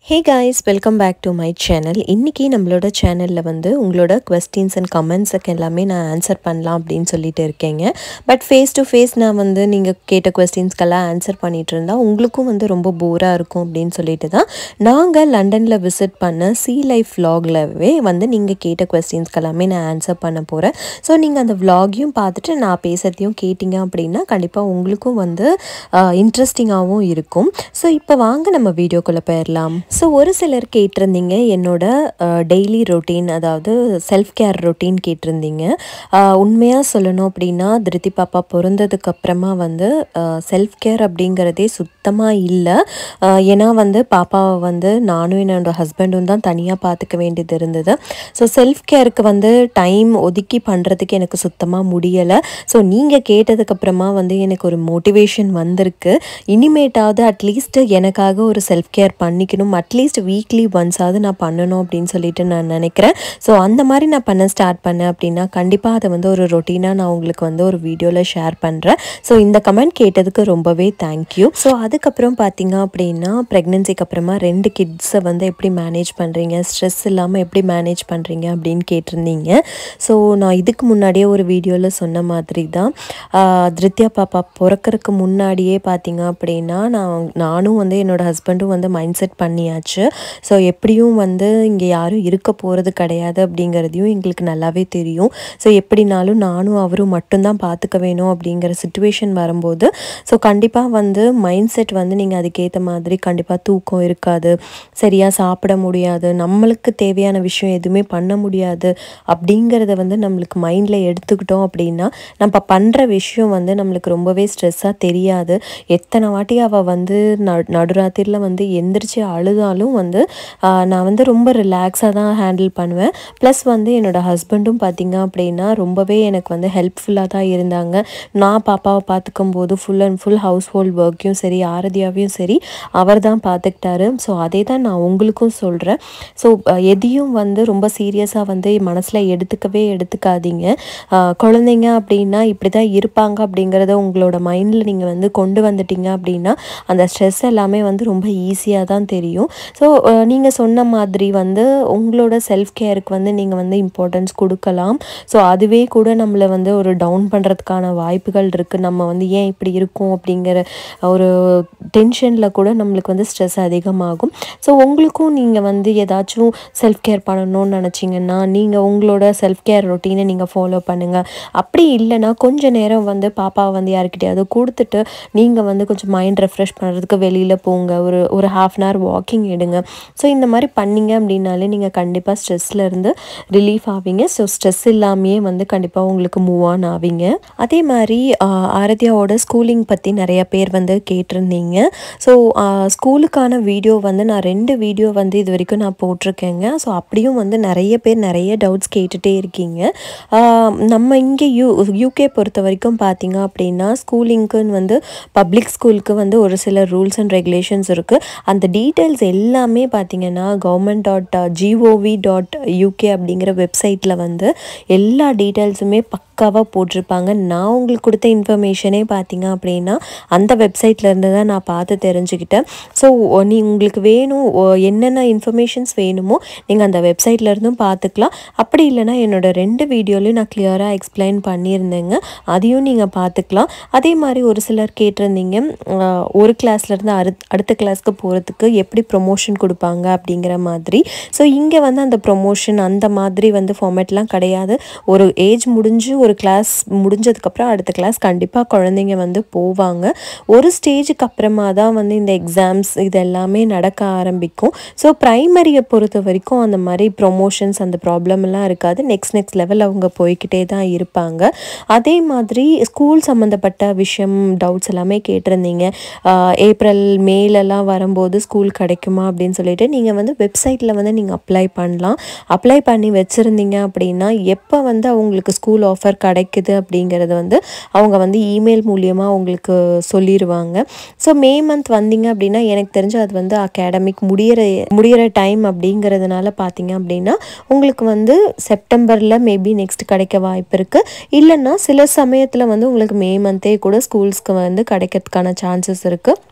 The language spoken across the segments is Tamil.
hey guys welcome back to my channel இன்றைக்கி நம்மளோட சேனலில் வந்து உங்களோட கொஸ்டின்ஸ் அண்ட் கமெண்ட்ஸுக்கு எல்லாமே நான் ஆன்சர் பண்ணலாம் அப்படின்னு சொல்லிட்டு இருக்கேங்க பட் ஃபேஸ் டு ஃபேஸ் நான் வந்து நீங்கள் கேட்ட கொஸ்டின்ஸ்க்கெல்லாம் ஆன்சர் பண்ணிகிட்டு இருந்தால் உங்களுக்கும் வந்து ரொம்ப போராக இருக்கும் அப்படின்னு சொல்லிட்டு தான் நாங்கள் லண்டனில் விசிட் பண்ண சி லைஃப் vlogலவே வந்து நீங்கள் கேட்ட கொஸ்டின்ஸ்க்கு எல்லாமே நான் ஆன்சர் பண்ண போகிறேன் ஸோ நீங்கள் அந்த vlogகையும் பார்த்துட்டு நான் பேசுகிறதையும் கேட்டிங்க அப்படின்னா கண்டிப்பாக உங்களுக்கும் வந்து இன்ட்ரெஸ்டிங்காகவும் இருக்கும் ஸோ இப்போ வாங்க நம்ம வீடியோக்குள்ளே போயிடலாம் ஸோ ஒரு சிலர் கேட்டிருந்தீங்க என்னோட டெய்லி ரொட்டீன் அதாவது செல்ஃப் கேர் ரொட்டீன் கேட்டிருந்தீங்க உண்மையாக சொல்லணும் அப்படின்னா திருத்தி பாப்பா பிறந்ததுக்கு அப்புறமா வந்து செல்ஃப் கேர் அப்படிங்கிறதே சுத்தமாக இல்லை ஏன்னா வந்து பாப்பாவை வந்து நானும் என்னோட ஹஸ்பண்டும் தான் தனியாக பார்த்துக்க வேண்டியது இருந்தது ஸோ செல்ஃப் கேருக்கு வந்து டைம் ஒதுக்கி பண்ணுறதுக்கு எனக்கு சுத்தமாக முடியலை ஸோ நீங்கள் கேட்டதுக்கப்புறமா வந்து எனக்கு ஒரு மோட்டிவேஷன் வந்திருக்கு இனிமேட்டாவது அட்லீஸ்ட் எனக்காக ஒரு செல்ஃப் கேர் பண்ணிக்கணும் அட்லீஸ்ட் வீக்லி ஒன்ஸாவது நான் பண்ணணும் அப்படின்னு சொல்லிட்டு நான் நினைக்கிறேன் ஸோ அந்த மாதிரி நான் பண்ண ஸ்டார்ட் பண்ணேன் அப்படின்னா கண்டிப்பாக அதை வந்து ஒரு ரொட்டீனாக நான் உங்களுக்கு வந்து ஒரு வீடியோவில் ஷேர் பண்ணுறேன் ஸோ இந்த கமெண்ட் கேட்டதுக்கு ரொம்பவே தேங்க்யூ ஸோ அதுக்கப்புறம் பார்த்தீங்க அப்படின்னா ப்ரெக்னென்சிக்கு அப்புறமா ரெண்டு கிட்ஸை வந்து எப்படி மேனேஜ் பண்ணுறீங்க ஸ்ட்ரெஸ் இல்லாமல் எப்படி மேனேஜ் பண்ணுறீங்க அப்படின்னு கேட்டிருந்தீங்க ஸோ நான் இதுக்கு முன்னாடியே ஒரு வீடியோவில் சொன்ன மாதிரி தான் ஆஹ் திருத்யா பாப்பா பிறக்கறதுக்கு முன்னாடியே பார்த்தீங்க அப்படின்னா நான் நானும் வந்து என்னோட ஹஸ்பண்டும் வந்து மைண்ட் செட் பண்ணியாச்சு ஸோ எப்படியும் வந்து இங்கே யாரும் இருக்க போகிறது கிடையாது அப்படிங்கிறதையும் எங்களுக்கு நல்லாவே தெரியும் ஸோ எப்படினாலும் நானும் அவரும் மட்டும்தான் பார்த்துக்க வேணும் அப்படிங்கிற சுச்சுவேஷன் வரும்போது ஸோ கண்டிப்பாக வந்து மைண்ட் செட் வந்து நீங்கள் அதுக்கேற்ற மாதிரி கண்டிப்பாக தூக்கம் இருக்காது சரியாக சாப்பிட முடியாது நம்மளுக்கு தேவையான விஷயம் எதுவுமே பண்ண முடியாது அப்படிங்கிறத வந்து நம்மளுக்கு மைண்டில் எடுத்துக்கிட்டோம் அப்படின்னா நம்ம பண்ணுற விஷயம் வந்து நம்மளுக்கு ரொம்பவே ஸ்ட்ரெஸ்ஸாக தெரியாது எத்தனை வாட்டி அவள் வந்து ந நடுராத்திரியில் வந்து எந்திரிச்சு அழுதாலும் வந்து ஆஹ், நான் வந்து ரொம்ப ரிலாக்ஸாக தான் ஹேண்டில் பண்ணுவேன் ப்ளஸ் வந்து என்னோட ஹஸ்பண்டும் பார்த்தீங்க அப்படின்னா ரொம்பவே எனக்கு வந்து ஹெல்ப்ஃபுல்லாக தான் இருந்தாங்க நான் பாப்பாவை பார்த்துக்கும் போது full and full household ஒர்க்கையும் சரி ஆரதியாவையும் சரி அவர் தான் பார்த்துக்கிட்டாரு ஸோ அதே தான் நான் உங்களுக்கும் சொல்கிறேன் ஸோ எதையும் வந்து ரொம்ப சீரியஸாக வந்து மனசில் எடுத்துக்கவே எடுத்துக்காதீங்க ஆஹ், குழந்தைங்க அப்படின்னா இப்படி தான் இருப்பாங்க அப்படிங்கிறத உங்களோட மைண்டில் நீங்கள் வந்து கொண்டு வந்துட்டீங்க அப்படின்னா அந்த ஸ்ட்ரெஸ் எல்லாமே வந்து ரொம்ப ஈஸியாக தான் தெரியும் ஸோ நீங்கள் சொன்ன மாதிரி வந்து உங்களோட செல்ஃப் கேருக்கு வந்து நீங்கள் வந்து இம்பார்ட்டன்ஸ் கொடுக்கலாம் ஸோ அதுவே கூட நம்மளை வந்து ஒரு டவுன் பண்ணுறதுக்கான வாய்ப்புகள் இருக்குது நம்ம வந்து ஏன் இப்படி இருக்கோம் அப்படிங்கிற ஒரு டென்ஷனில் கூட நம்மளுக்கு வந்து ஸ்ட்ரெஸ் அதிகமாகும் ஸோ உங்களுக்கும் நீங்கள் வந்து ஏதாச்சும் செல்ஃப் கேர் பண்ணணும்னு நினச்சிங்கன்னா நீங்கள் உங்களோட செல்ஃப் கேர் ரொட்டீனை நீங்கள் ஃபாலோ பண்ணுங்கள் அப்படி இல்லைன்னா கொஞ்ச நேரம் வந்து பாப்பாவை வந்து யாருக்கிட்டையாவது கொடுத்துட்டு நீங்கள் வந்து கொஞ்சம் மைண்ட் ரெஃப்ரெஷ் பண்ணுறதுக்கு வெளியில் போங்க ஒரு ஒரு ஹாஃப் அன் ஹவர் வாக்கிங் எடுங்க ஸோ இந்த மாதிரி பண்ணீங்க அப்படின்னாலே நீங்கள் கண்டிப்பாக ஸ்ட்ரெஸ்ல இருந்து ரிலீஃப் ஆவீங்க ஸோ ஸ்ட்ரெஸ் இல்லாமையே வந்து கண்டிப்பாக உங்களுக்கு மூவ் ஆன் ஆவீங்க அதே மாதிரி ஆஹ், ஆரத்யாவோட ஸ்கூலிங் பற்றி நிறைய பேர் வந்து கேட்டிருந்தீங்க ஸோ ஸ்கூலுக்கான வீடியோ வந்து நான் ரெண்டு வீடியோ வந்து இது வரைக்கும் நான் போட்டிருக்கேங்க ஸோ அப்படியும் வந்து நிறைய பேர் நிறைய டவுட்ஸ் கேட்டுகிட்டே இருக்கீங்க ஆஹ், நம்ம இங்கே யூ யூகே பொறுத்த வரைக்கும் பார்த்தீங்க அப்படின்னா ஸ்கூலிங்க்குன்னு வந்து பப்ளிக் ஸ்கூலுக்கு வந்து ஒரு சில ரூல்ஸ் அண்ட் ரெகுலேஷன்ஸ் இருக்குது அந்த டீட்டெயில்ஸ் எல்லாமே பார்த்தீங்கன்னா government dot G O V dot UK அப்படிங்கிற வெப்சைட்டில் வந்து எல்லா டீட்டெயில்ஸுமே பக்காவாக போட்டிருப்பாங்க நான் உங்களுக்கு கொடுத்த இன்ஃபர்மேஷனே பார்த்தீங்க அப்படின்னா அந்த வெப்சைட்ல இருந்து தான் நான் பார்த்து தெரிஞ்சுக்கிட்டேன் ஸோ நீ உங்களுக்கு வேணும் ஓ, என்னென்ன இன்ஃபர்மேஷன்ஸ் வேணுமோ நீங்கள் அந்த வெப்சைட்ல இருந்தும் பார்த்துக்கலாம் அப்படி இல்லைன்னா என்னோட ரெண்டு வீடியோலையும் நான் கிளியராக எக்ஸ்பிளைன் பண்ணியிருந்தேங்க அதையும் நீங்கள் பார்த்துக்கலாம் அதே மாதிரி ஒரு சிலர் கேட்டிருந்தீங்க ஆஹ், ஒரு கிளாஸ்லேருந்து அடுத் அடுத்த கிளாஸ்க்கு போகிறதுக்கு எப்படி ப்ரொமோஷன் கொடுப்பாங்க அப்படிங்கிற மாதிரி ஸோ இங்கே வந்து அந்த ப்ரொமோஷன் அந்த மாதிரி வந்து ஃபார்மேட்லாம் கிடையாது ஒரு ஏஜ் முடிஞ்சு ஒரு கிளாஸ் முடிஞ்சதுக்கப்புறம் அடுத்த கிளாஸ் கண்டிப்பாக குழந்தைங்க வந்து போவாங்க ஒரு ஸ்டேஜுக்கு அப்புறமா தான் வந்து இந்த எக்ஸாம்ஸ் இது எல்லாமே நடக்க ஆரம்பிக்கும் ஸோ ப்ரைமரியை பொறுத்த வரைக்கும் அந்த மாதிரி ப்ரொமோஷன்ஸ் அந்த ப்ராப்ளம் எல்லாம் இருக்காது நெக்ஸ்ட் நெக்ஸ்ட் லெவல் அவங்க போய்க்கிட்டே தான் இருப்பாங்க அதே மாதிரி ஸ்கூல் சம்மந்தப்பட்ட விஷயம் டவுட்ஸ் எல்லாமே கேட்டிருந்தீங்க ஆஹ் ஏப்ரல் மேலெல்லாம் வரும்போது ஸ்கூல் கிடைக்குமா அப்படின்னு சொல்லிட்டு நீங்கள் வந்து வெப்சைட்டில் வந்து நீங்கள் அப்ளை பண்ணலாம் அப்ளை பண்ணி வச்சுருந்தீங்க அப்படின்னா எப்போ வந்து அவங்களுக்கு ஸ்கூல் ஆஃபர் கிடைக்குது அப்படிங்கிறது வந்து அவங்க வந்து இமெயில் மூலியமாக உங்களுக்கு சொல்லிடுவாங்க ஸோ மே மந்த் வந்தீங்க அப்படின்னா எனக்கு தெரிஞ்சு அது வந்து அகாடமிக் முடியிற முடியிற டைம் அப்படிங்கிறதுனால பார்த்தீங்க அப்படின்னா உங்களுக்கு வந்து செப்டம்பரில் மேபி நெக்ஸ்ட் கிடைக்க வாய்ப்பு இருக்குது இல்லைன்னா சில சமயத்தில் வந்து உங்களுக்கு மே மந்தே கூட ஸ்கூல்ஸ்க்கு வந்து கிடைக்கிறதுக்கான சான்சஸ் இருக்குது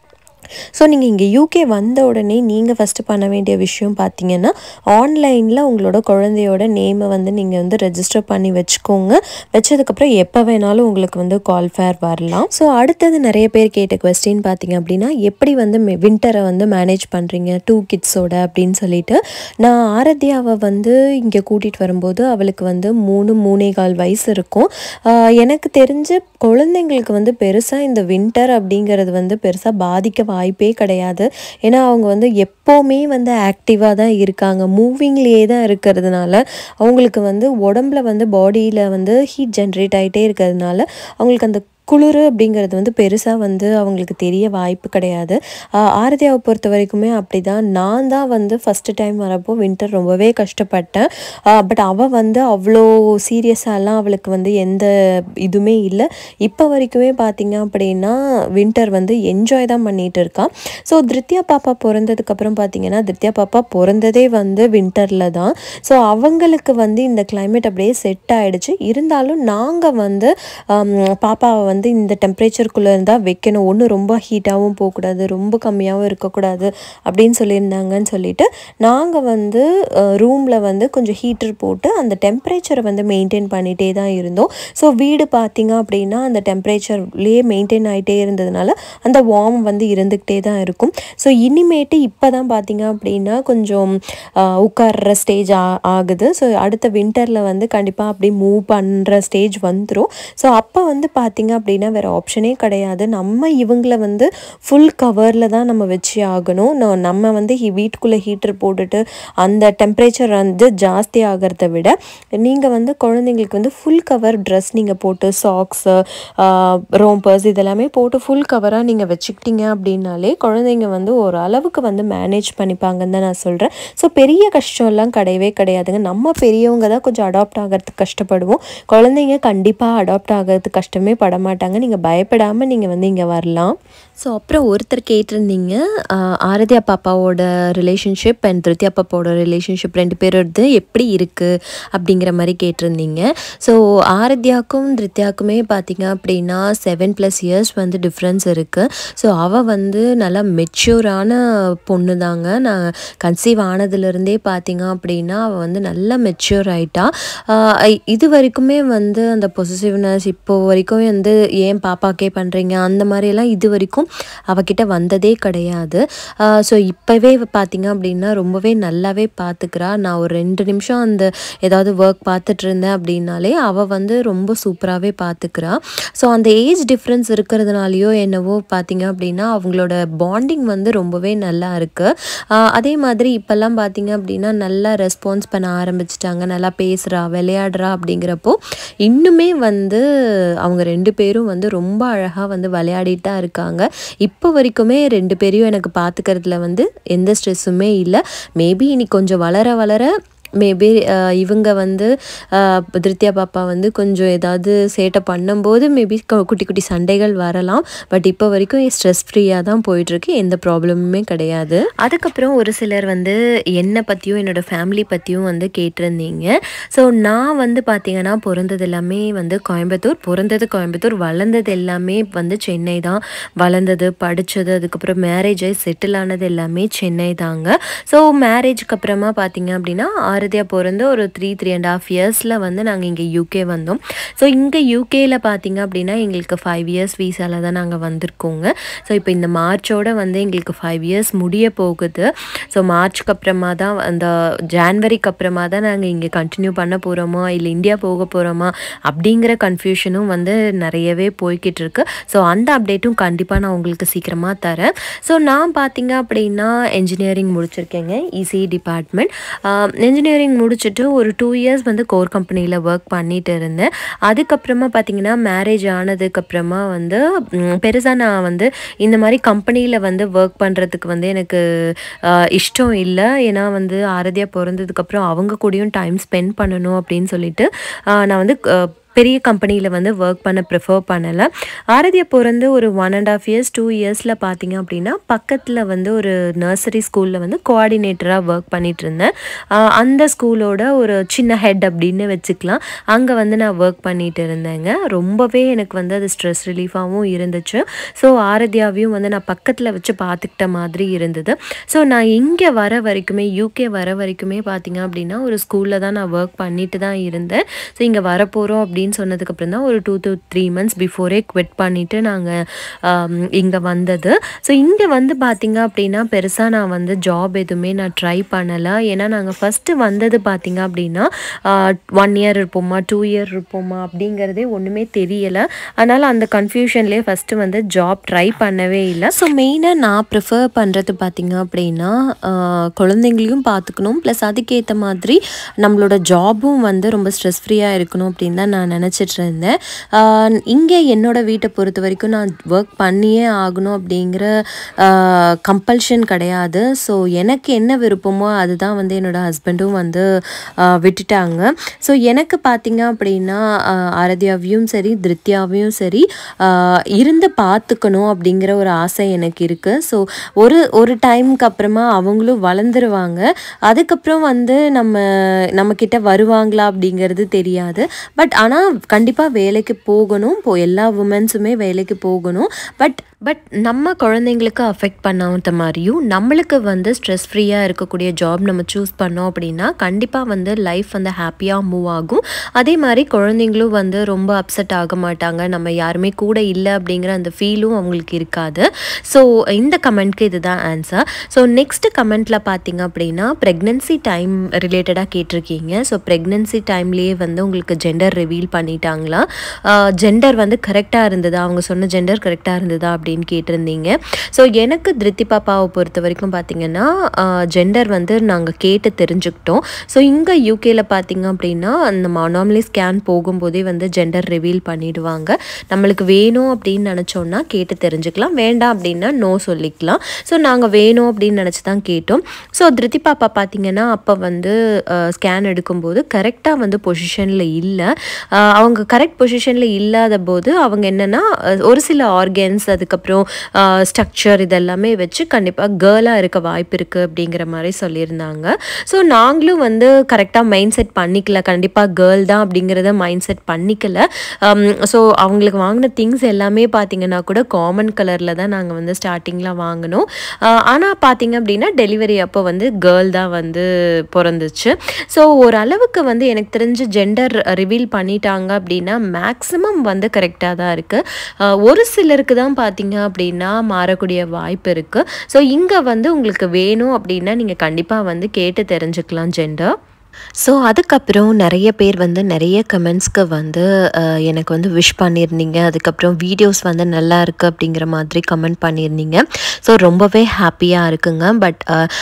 ஸோ நீங்கள் இங்கே யூகே வந்த உடனே நீங்கள் ஃபஸ்ட்டு பண்ண வேண்டிய விஷயம் பார்த்தீங்கன்னா ஆன்லைனில் உங்களோட குழந்தையோட நேமை வந்து நீங்கள் வந்து ரெஜிஸ்டர் பண்ணி வச்சுக்கோங்க வச்சதுக்கப்புறம் எப்போ வேணாலும் உங்களுக்கு வந்து கால் ஃபேர் வரலாம் ஸோ அடுத்தது நிறைய பேர் கேட்ட கொஸ்டின் பார்த்தீங்க அப்படின்னா எப்படி வந்து வின்டரை வந்து மேனேஜ் பண்ணுறீங்க டூ கிட்ஸோட அப்படின்னு சொல்லிட்டு நான் ஆரத்யாவை வந்து இங்கே கூட்டிகிட்டு வரும்போது அவளுக்கு வந்து மூணு மூணே கால் வயசு இருக்கும் ஆஹ் எனக்கு தெரிஞ்சு குழந்தைங்களுக்கு வந்து பெருசாக இந்த வின்டர் அப்படிங்கிறது வந்து பெருசாக பாதிக்க வாய்ப்பே கிடையாது ஏன்னா அவங்க வந்து எப்போவுமே வந்து ஆக்டிவாக தான் இருக்காங்க மூவிங்லேயே தான் இருக்கிறதுனால அவங்களுக்கு வந்து உடம்புல வந்து பாடியில் வந்து ஹீட் ஜென்ரேட் ஆகிட்டே இருக்கிறதுனால அவங்களுக்கு அந்த குளிர் அப்படிங்கிறது வந்து பெருசாக வந்து அவங்களுக்கு தெரிய வாய்ப்பு கிடையாது ஆஹ் ஆரதியாவை பொறுத்த வரைக்குமே அப்படி தான் நான் தான் வந்து ஃபஸ்ட்டு டைம் வரப்போ வின்டர் ரொம்பவே கஷ்டப்பட்டேன் பட் அவள் வந்து அவ்வளோ சீரியஸாலாம் அவளுக்கு வந்து எந்த இதுவுமே இல்லை இப்போ வரைக்குமே பார்த்தீங்க அப்படின்னா வின்டர் வந்து என்ஜாய் தான் பண்ணிகிட்டு இருக்கா ஸோ திருத்யா பாப்பா பிறந்ததுக்கப்புறம் பார்த்தீங்கன்னா திருத்யா பாப்பா பிறந்ததே வந்து வின்டரில் தான் ஸோ அவங்களுக்கு வந்து இந்த climate அப்படியே செட் ஆயிடுச்சு இருந்தாலும் நாங்கள் வந்து ஆம், பாப்பாவை வந்து இந்த டெம்பரேச்சருக்குள்ளே இருந்தால் வைக்கணும் ஒன்று ரொம்ப ஹீட்டாகவும் போகக்கூடாது ரொம்ப கம்மியாகவும் இருக்கக்கூடாது அப்படின்னு சொல்லியிருந்தாங்கன்னு சொல்லிட்டு நாங்கள் வந்து ரூமில் வந்து கொஞ்சம் ஹீட்டர் போட்டு அந்த டெம்பரேச்சரை வந்து மெயின்டைன் பண்ணிகிட்டே தான் இருந்தோம் ஸோ வீடு பார்த்தீங்க அப்படின்னா அந்த டெம்பரேச்சர்லேயே மெயின்டைன் ஆகிட்டே இருந்ததுனால அந்த வார்ம் வந்து இருந்துக்கிட்டே தான் இருக்கும் ஸோ இனிமேட்டு இப்போ தான் பார்த்தீங்க அப்படின்னா கொஞ்சம் ஆஹ், உட்கார்ற ஸ்டேஜ் ஆ ஆகுது ஸோ அடுத்த வின்டரில் வந்து கண்டிப்பாக அப்படி மூவ் பண்ணுற ஸ்டேஜ் வந்துடும் ஸோ அப்போ வந்து பார்த்தீங்க அப்படின்னா வேறு ஆப்ஷனே கிடையாது நம்ம இவங்களை வந்து ஃபுல் கவரில் தான் நம்ம வச்சு ஆகணும் நோ- நம்ம வந்து ஹி வீட்டுக்குள்ளே ஹீட்டர் போட்டுட்டு அந்த டெம்பரேச்சர் வந்து ஜாஸ்தி ஆகிறத விட நீங்கள் வந்து குழந்தைங்களுக்கு வந்து ஃபுல் கவர் ட்ரெஸ் நீங்கள் போட்டு சாக்ஸு ரோம்பர்ஸ் இதெல்லாமே போட்டு ஃபுல் கவராக நீங்கள் வச்சுக்கிட்டீங்க அப்படின்னாலே குழந்தைங்க வந்து ஒரு அளவுக்கு வந்து மேனேஜ் பண்ணிப்பாங்கன்னு தான் நான் சொல்கிறேன் ஸோ பெரிய கஷ்டம்லாம் கிடையவே கிடையாதுங்க நம்ம பெரியவங்க தான் கொஞ்சம் அடாப்ட் ஆகிறதுக்கு கஷ்டப்படுவோம் குழந்தைங்க கண்டிப்பாக அடாப்ட் ஆகிறதுக்கு கஷ்டமே பட மாட்டாங்க நீங்கள் பயப்படாமல் நீங்கள் வந்து இங்கே வரலாம் ஸோ அப்புறம் ஒருத்தர் கேட்டிருந்தீங்க ஆஹ், ஆரத்யா பாப்பாவோட ரிலேஷன்ஷிப் அண்ட் திருத்யா பாப்பாவோட ரிலேஷன்ஷிப் ரெண்டு பேரோடது எப்படி இருக்குது அப்படிங்கிற மாதிரி கேட்டிருந்தீங்க ஸோ ஆரத்யாக்கும் திருத்யாக்குமே பார்த்தீங்க அப்படின்னா செவன் ப்ளஸ் இயர்ஸ் வந்து டிஃப்ரென்ஸ் இருக்குது ஸோ அவள் வந்து நல்லா மெச்சூரான பொண்ணு தாங்க நான் கன்சீவ் ஆனதுலேருந்தே பார்த்தீங்க அப்படின்னா அவள் வந்து நல்லா மெச்சூர் ஆயிட்டா ஆஹ் ஐ- இது வரைக்குமே வந்து அந்த பொசிசிவ்னஸ் இப்போ வரைக்கும் வந்து ஏன் பாப்பாக்கே பண்ணுறீங்க அந்த மாதிரியெல்லாம் இது வரைக்கும் அவகிட்ட வந்ததே கிடையாது ஸோ இப்போவே பார்த்தீங்க அப்படின்னா ரொம்பவே நல்லாவே பார்த்துக்கிறா நான் ஒரு ரெண்டு நிமிஷம் அந்த ஏதாவது ஒர்க் பார்த்துட்டு இருந்தேன் அப்படின்னாலே அவள் வந்து ரொம்ப சூப்பராகவே பார்த்துக்கிறா ஸோ அந்த ஏஜ் டிஃப்ரென்ஸ் இருக்கிறதுனாலையோ என்னவோ பார்த்தீங்க அப்படின்னா அவங்களோட பாண்டிங் வந்து ரொம்பவே நல்லா இருக்குது அதே மாதிரி இப்போல்லாம் பார்த்தீங்க அப்படின்னா நல்லா ரெஸ்பான்ஸ் பண்ண ஆரம்பிச்சிட்டாங்க நல்லா பேசுகிறா விளையாடுறா அப்படிங்கிறப்போ இன்னுமே வந்து அவங்க ரெண்டு பேரும் வந்து ரொம்ப அழகாக வந்து விளையாடிட்டு தான் இருக்காங்க இப்போ வரைக்குமே ரெண்டு பேரையும் எனக்கு பார்த்துக்கிறதுல வந்து எந்த ஸ்ட்ரெஸ்ஸுமே இல்லை மேபி இனி கொஞ்சம் வளர வளர மேபி இவங்க வந்து அஹ், திருத்யா பாப்பா வந்து கொஞ்சம் ஏதாவது சேட்டை பண்ணும்போது மேபி குட்டி குட்டி சண்டைகள் வரலாம் பட் இப்போ வரைக்கும் ஸ்ட்ரெஸ் ஃப்ரீயாக தான் போயிட்டுருக்கு எந்த ப்ராப்ளமுமே கிடையாது அதுக்கப்புறம் ஒரு சிலர் வந்து என்னை பற்றியும் என்னோட ஃபேமிலி பற்றியும் வந்து கேட்டிருந்தீங்க ஸோ நான் வந்து பார்த்தீங்கன்னா பிறந்தது எல்லாமே வந்து கோயம்புத்தூர் பிறந்தது கோயம்புத்தூர் வளர்ந்தது எல்லாமே வந்து சென்னை தான் வளர்ந்தது படித்தது அதுக்கப்புறம் மேரேஜ் ஆகி செட்டில் ஆனது எல்லாமே சென்னை தாங்க ஸோ மேரேஜ்க்கு அப்புறமா பார்த்தீங்க அப்படின்னா ஆரதியா பிறந்து ஒரு த்ரீ த்ரீ அண்ட் ஹாஃப் இயர்ஸில் வந்து நாங்கள் இங்கே யூகே வந்தோம் ஸோ இங்கே யூகேயில் பார்த்தீங்க அப்படின்னா எங்களுக்கு ஃபைவ் இயர்ஸ் வீசால தான் நாங்கள் வந்திருக்கோங்க ஸோ இப்போ இந்த மார்ச்சோட வந்து எங்களுக்கு ஃபைவ் இயர்ஸ் முடிய போகுது ஸோ மார்ச்க்கு அப்புறமா தான் அந்த ஜான்வரிக்கு அப்புறமா தான் நாங்கள் இங்கே கண்டினியூ பண்ண போகிறோமா இல்லை இந்தியா போக போகிறோமா அப்படிங்கிற கன்ஃபியூஷனும் வந்து நிறையவே போய்கிட்டு இருக்கு ஸோ அந்த அப்டேட்டும் கண்டிப்பாக நான் உங்களுக்கு சீக்கிரமாக தரேன் ஸோ நான் பார்த்தீங்க அப்படின்னா என்ஜினியரிங் முடிச்சிருக்கேங்க இசி டிபார்ட்மெண்ட் என்ஜினியரிங் முடிச்சுட்டு ஒரு டூ இயர்ஸ் வந்து கோர் கம்பெனியில் ஒர்க் பண்ணிட்டு இருந்தேன் அதுக்கப்புறமா பார்த்தீங்கன்னா மேரேஜ் ஆனதுக்கப்புறமா வந்து பெருசாக நான் வந்து இந்த மாதிரி கம்பெனியில் வந்து ஒர்க் பண்ணுறதுக்கு வந்து எனக்கு ஆஹ், இஷ்டம் இல்லை ஏன்னா வந்து ஆரதியாக பிறந்ததுக்கப்புறம் அவங்க கூடயும் டைம் ஸ்பெண்ட் பண்ணணும் அப்படின்னு சொல்லிட்டு ஆஹ், நான் வந்து பெரிய கம்பெனியில் வந்து ஒர்க் பண்ண ப்ரிஃபர் பண்ணலை ஆரதியை பிறந்து ஒரு one and half years two இயர்ஸில் பார்த்தீங்க அப்படின்னா பக்கத்தில் வந்து ஒரு நர்சரி ஸ்கூலில் வந்து கோஆர்டினேட்டராக ஒர்க் பண்ணிட்டு இருந்தேன் ஆஹ் அந்த ஸ்கூலோட ஒரு சின்ன ஹெட் அப்படின்னு வச்சுக்கலாம் அங்கே வந்து நான் ஒர்க் பண்ணிட்டு இருந்தேங்க ரொம்பவே எனக்கு வந்து அது ஸ்ட்ரெஸ் ரிலீஃபாகவும் இருந்துச்சு ஸோ ஆரத்யாவையும் வந்து நான் பக்கத்தில் வச்சு பார்த்துக்கிட்ட மாதிரி இருந்தது ஸோ நான் இங்கே வர வரைக்குமே யூகே வர வரைக்குமே பார்த்தீங்க அப்படின்னா ஒரு ஸ்கூலில் தான் நான் ஒர்க் பண்ணிட்டு தான் இருந்தேன் ஸோ இங்கே வரப்போகிறோம் அப்படின்னு சொன்னதுக்கப்புறம் தான் ஒரு two to three months before quit பண்ணிவிட்டு நாங்கள் இங்கே வந்தது ஸோ இங்கே வந்து பார்த்தீங்க அப்படின்னா பெருசாக நான் வந்து ஜாப் எதுவுமே நான் ட்ரை பண்ணலை ஏன்னா நாங்கள் ஃபஸ்ட்டு வந்தது பார்த்தீங்க அப்படின்னா ஒன் இயர் இருப்போமா டூ இயர் இருப்போமா அப்படிங்கிறதே ஒன்றுமே தெரியலை அதனால் அந்த கன்ஃபியூஷன்லேயே ஃபஸ்ட்டு வந்து ஜாப் ட்ரை பண்ணவே இல்லை ஸோ மெயினாக நான் ப்ரிஃபர் பண்ணுறது பார்த்தீங்க அப்படின்னா ஆஹ், குழந்தைங்களையும் பார்த்துக்கணும் ப்ளஸ் அதுக்கேற்ற மாதிரி நம்மளோட ஜாபும் வந்து ரொம்ப ஸ்ட்ரெஸ் ஃப்ரீயாக இருக்கணும் அப்படின்னு தான் நான் நினச்சிட்டு இருந்தேன் இங்கே என்னோட வீட்டை பொறுத்த வரைக்கும் நான் ஒர்க் பண்ணியே ஆகணும் அப்படிங்கிற கம்பல்ஷன் கிடையாது ஸோ எனக்கு என்ன விருப்பமோ அதுதான் வந்து என்னோட ஹஸ்பண்டும் வந்து ஆஹ், விட்டுட்டாங்க ஸோ எனக்கு பார்த்தீங்க அப்படின்னா ஆஹ், ஆரத்யாவையும் சரி திருத்யாவையும் சரி ஆஹ், இருந்து பார்த்துக்கணும் அப்படிங்கிற ஒரு ஆசை எனக்கு இருக்குது ஸோ ஒரு ஒரு டைமுக்கு அப்புறமா அவங்களும் வளர்ந்துருவாங்க அதுக்கப்புறம் வந்து நம்ம நம்மக்கிட்ட வருவாங்களா அப்படிங்கிறது தெரியாது பட் ஆனால் கண்டிப்பாக வேலைக்கு போகணும் இப்போ எல்லா உமன்ஸுமே வேலைக்கு போகணும் பட் பட் நம்ம குழந்தைங்களுக்கு அஃபெக்ட் பண்ணாத மாதிரியும் நம்மளுக்கு வந்து ஸ்ட்ரெஸ் ஃப்ரீயாக இருக்கக்கூடிய ஜாப் நம்ம சூஸ் பண்ணோம் அப்படின்னா கண்டிப்பாக வந்து லைஃப் வந்து ஹாப்பியாக மூவ் ஆகும் அதே மாதிரி குழந்தைங்களும் வந்து ரொம்ப அப்செட் ஆக மாட்டாங்க நம்ம யாருமே கூட இல்லை அப்படிங்கிற அந்த ஃபீலும் அவங்களுக்கு இருக்காது ஸோ இந்த கமெண்ட்க்கு இதுதான் ஆன்சர் ஸோ நெக்ஸ்ட் கமெண்ட்டில் பார்த்தீங்க அப்படின்னா ப்ரெக்னென்சி டைம் ரிலேட்டடாக கேட்டிருக்கீங்க ஸோ ப்ரெக்னென்சி டைம்லேயே வந்து உங்களுக்கு ஜெண்டர் ரிவீல் பண்ணிட்டாங்களா ஜெண்டர் வந்து கரெக்டாக இருந்ததா அவங்க சொன்ன ஜெண்டர் கரெக்டாக இருந்ததா அப்படின்னு கேட்டிருந்தீங்க ஸோ எனக்கு திருத்தி பாப்பாவை பொறுத்த வரைக்கும் பார்த்தீங்கன்னா ஜெண்டர் வந்து நாங்கள் கேட்டு தெரிஞ்சுக்கிட்டோம் ஸோ இங்கே யூகேல பார்த்தீங்க அப்படின்னா நம்ம நார்மலி ஸ்கேன் போகும்போதே வந்து ஜெண்டர் ரிவீல் பண்ணிடுவாங்க நம்மளுக்கு வேணும் அப்படின்னு நினச்சோன்னா கேட்டு தெரிஞ்சுக்கலாம் வேண்டாம் அப்படின்னா நோ சொல்லிக்கலாம் ஸோ நாங்கள் வேணும் அப்படின்னு நினச்சி தான் கேட்டோம் ஸோ திருத்தி பாப்பா பார்த்தீங்கன்னா அப்போ வந்து ஸ்கேன் எடுக்கும்போது கரெக்டாக வந்து பொசிஷனில் இல்லை அவங்க கரெக்ட் பொசிஷனில் இல்லாத போது அவங்க என்னென்னா ஒரு சில ஆர்கன்ஸ் அதுக்கப்புறம் ஸ்ட்ரக்சர் இதெல்லாமே வச்சு கண்டிப்பாக கேர்ளாக இருக்க வாய்ப்பு இருக்குது அப்படிங்கிற மாதிரி சொல்லியிருந்தாங்க ஸோ நாங்களும் வந்து கரெக்டாக மைண்ட் செட் பண்ணிக்கல கண்டிப்பாக கேர்ள் தான் அப்படிங்கிறத மைண்ட் செட் பண்ணிக்கல ஸோ அவங்களுக்கு வாங்கின திங்ஸ் எல்லாமே பார்த்தீங்கன்னா கூட காமன் கலரில் தான் நாங்கள் வந்து ஸ்டார்டிங்கில் வாங்கினோம் ஆனால் பார்த்தீங்க அப்படின்னா டெலிவரி அப்போ வந்து கேர்ள் தான் வந்து பிறந்துச்சு ஸோ ஓரளவுக்கு வந்து எனக்கு தெரிஞ்சு ஜெண்டர் ரிவீல் பண்ணிட்டாங்க அப்படின்னா மேக்ஸிமம் வந்து கரெக்டாக தான் இருக்குது ஒரு சிலருக்கு தான் பார்த்தீங்க அப்படின்னா மாறக்கூடிய வாய்ப்பு இருக்குது ஸோ இங்கே வந்து உங்களுக்கு வேணும் அப்படின்னா நீங்கள் கண்டிப்பாக வந்து கேட்டு தெரிஞ்சுக்கலாம் ஜெண்டர் ஸோ அதுக்கப்புறம் நிறைய பேர் வந்து நிறைய கமெண்ட்ஸ்க்கு வந்து அஹ், எனக்கு வந்து விஷ் பண்ணியிருந்தீங்க அதுக்கப்புறம் வீடியோஸ் வந்து நல்லா இருக்குது அப்படிங்கிற மாதிரி கமெண்ட் பண்ணியிருந்தீங்க ஸோ ரொம்பவே ஹாப்பியாக இருக்குங்க பட்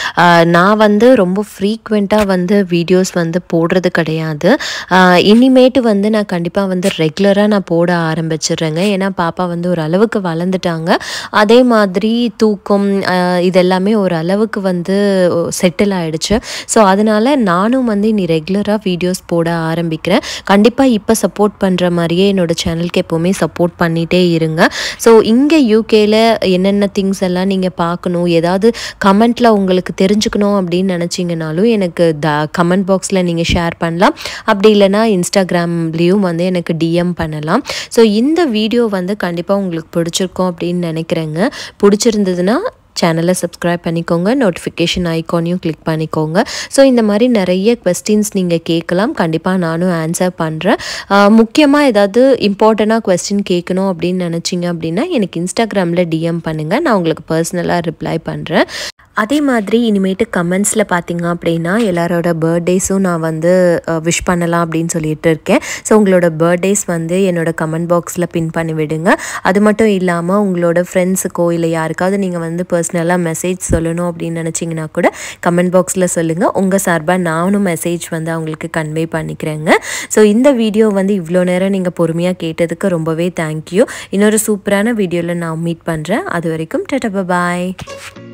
நான் வந்து ரொம்ப ஃப்ரீக்வெண்ட்டாக வந்து வீடியோஸ் வந்து போடுறது கிடையாது அஹ், இனிமேட்டு வந்து நான் கண்டிப்பாக வந்து ரெகுலராக நான் போட ஆரம்பிச்சிடுறேங்க ஏன்னா பாப்பா வந்து ஒரு அளவுக்கு வளர்ந்துட்டாங்க அதே மாதிரி தூக்கம் அஹ், இதெல்லாமே ஒரு அளவுக்கு வந்து செட்டில் ஆயிடுச்சு ஸோ அதனால நானும் வந்து இனி ரெகுலராக வீடியோஸ் போட ஆரம்பிக்கிறேன் கண்டிப்பாக இப்போ சப்போர்ட் பண்ணுற மாதிரியே என்னோட சேனலுக்கு எப்போவுமே சப்போர்ட் பண்ணிகிட்டே இருங்க ஸோ இங்கே யூகேல என்னென்ன திங்ஸ் எல்லாம் நீங்கள் பார்க்கணும் ஏதாவது கமெண்ட்டில் உங்களுக்கு தெரிஞ்சுக்கணும் அப்படின்னு நினச்சிங்கனாலும் எனக்கு த கமெண்ட் பாக்ஸில் நீங்கள் ஷேர் பண்ணலாம் அப்படி இல்லைன்னா இன்ஸ்டாகிராம்லேயும் வந்து எனக்கு டிஎம் பண்ணலாம் ஸோ இந்த வீடியோ வந்து கண்டிப்பாக உங்களுக்கு பிடிச்சிருக்கோம் அப்படின்னு நினைக்கிறேங்க பிடிச்சிருந்ததுன்னா சேனலை சப்ஸ்கிரைப் பண்ணிக்கோங்க நோட்டிஃபிகேஷன் ஐக்கானையும் கிளிக் பண்ணிக்கோங்க ஸோ இந்த மாதிரி நிறைய கொஸ்டின்ஸ் நீங்கள் கேட்கலாம் கண்டிப்பாக நானும் ஆன்சர் பண்ணுறேன் முக்கியமாக ஏதாவது இம்பார்ட்டண்ட்டாக கொஸ்டின் கேட்கணும் அப்படின்னு நினச்சிங்க அப்படின்னா எனக்கு இன்ஸ்டாகிராமில் டிஎம் பண்ணுங்கள் நான் உங்களுக்கு பர்சனலாக ரிப்ளை பண்ணுறேன் அதே மாதிரி இனிமேட்டு கமெண்ட்ஸில் பார்த்தீங்க அப்படின்னா எல்லாரோட பர்த்டேஸும் நான் வந்து விஷ் பண்ணலாம் அப்படின்னு சொல்லிட்டு இருக்கேன் ஸோ உங்களோட பர்த்டேஸ் வந்து என்னோட கமெண்ட் பாக்ஸில் பின் பண்ணி விடுங்க அது மட்டும் இல்லாமல் உங்களோட ஃப்ரெண்ட்ஸுக்கோ இல்லை யாருக்காவது நீங்கள் வந்து பர்சனலாக மெசேஜ் சொல்லணும் அப்படின்னு நினச்சிங்கன்னா கூட கமெண்ட் பாக்ஸில் சொல்லுங்கள் உங்கள் சார்பாக நானும் மெசேஜ் வந்து அவங்களுக்கு கன்வே பண்ணிக்கிறேங்க ஸோ இந்த வீடியோ வந்து இவ்வளோ நேரம் நீங்கள் பொறுமையாக கேட்டதுக்கு ரொம்பவே தேங்க்யூ இன்னொரு சூப்பரான வீடியோவில் நான் மீட் பண்ணுறேன் அது வரைக்கும் டட்டா பாய்